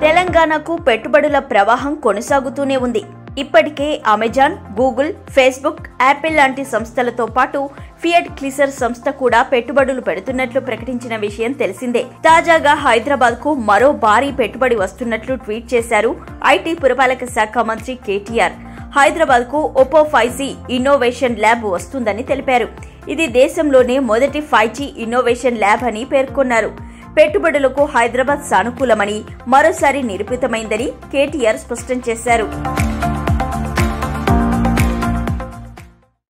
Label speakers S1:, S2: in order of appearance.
S1: తెలంగాణకు పెట్టుబడుల ప్రవాహం కొనసాగుతూనే ఉంది ఇప్పటికే అమెజాన్ గూగుల్ ఫేస్బుక్ యాపిల్ లాంటి సంస్థలతో పాటు ఫియట్ క్లిసర్ సంస్థ కూడా పెట్టుబడులు పెడుతున్నట్లు ప్రకటించిన విషయం తెలిసిందే తాజాగా హైదరాబాద్ కు మరో భారీ పెట్టుబడి వస్తున్నట్లు ట్వీట్ చేశారు ఐటీ పురపాలక శాఖ మంత్రి కేటీఆర్ హైదరాబాద్ కు Oppo five G innovation lab వస్తుందని తెలిపారు ఇది దేశంలోనే మొదటి ఫైవ్ జీ ఇన్నోవేషన్ ల్యాబ్ అని పేర్కొన్నారు పెట్టుబడులకు హైదరాబాద్ సానుకూలమని మరోసారి నిరూపితమైందని కేటీఆర్ స్పష్టం చేశారు